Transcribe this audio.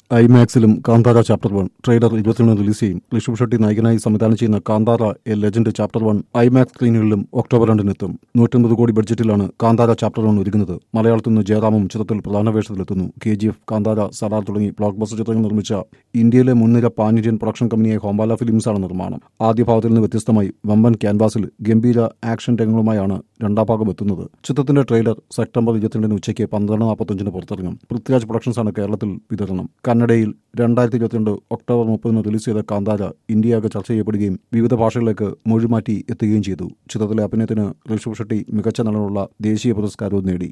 ഐമാക്സിലും Kantara chapter one trailer ഇരുപത്തിരണ്ട് release ചെയ്യും ഋഷഭ് ഷെട്ടി നായകനായി സംവിധാനം ചെയ്യുന്ന Kantara a legend chapter one IMAX സ്ക്രീനുകളിലും ഒക്ടോബർ രണ്ടിനെത്തും നൂറ്റമ്പത് കോടി ബഡ്ജറ്റിലാണ് കാന്താര ചാപ്റ്റർ വൺ ഒരുങ്ങുന്നത് മലയാളത്തിൽ നിന്ന് ജയറാമും ചിത്രത്തിൽ പ്രധാന വേഷത്തിലെത്തുന്നു K G F Kantara Salaar തുടങ്ങി ബ്ലോക്ക് ബസ്റ്റർ ചിത്രങ്ങൾ നിർമ്മിച്ച ഇന്ത്യയിലെ മുൻനിര പാൻ ഇന്ത്യൻ പ്രൊഡക്ഷൻ കമ്പനിയായ ഹോംബാല ഫിലിംസാണ് നിർമ്മാണം ആദ്യ ഭാഗത്തിൽ നിന്ന് വ്യത്യസ്തമായി വമ്പൻ ക്യാൻവാസിൽ ഗംഭീര ആക്ഷൻ രംഗങ്ങളുമായാണ് രണ്ടാം ഭാഗം എത്തുന്നത് ചിത്രത്തിന്റെ ട്രെയിലർ സെപ്റ്റംബർ ഇരുപത്തിരണ്ടിന് ഉച്ചയ്ക്ക് പന്ത്രണ്ട് നാൽപ്പത്തഞ്ചിന് പുറത്തിറങ്ങും പൃഥ്വിരാജ് പ്രൊഡക്ഷൻസാണ് കേരളത്തിൽ വിതരണം കന്നഡയിൽ രണ്ടായിരത്തി ഇരുപത്തിരണ്ട് ഒക്ടോബർ മുപ്പതിന് റിലീസ് ചെയ്ത കാന്താര ഇന്ത്യയാകെ ചർച്ച ചെയ്യപ്പെടുകയും വിവിധ ഭാഷകളിലേക്ക് മൊഴിമാറ്റി എത്തുകയും ചെയ്തു ചിത്രത്തിലെ അഭിനയത്തിന് ഋഷഭ് ഷെട്ടി മികച്ച നടനുള്ള ദേശീയ പുരസ്കാരവും നേടി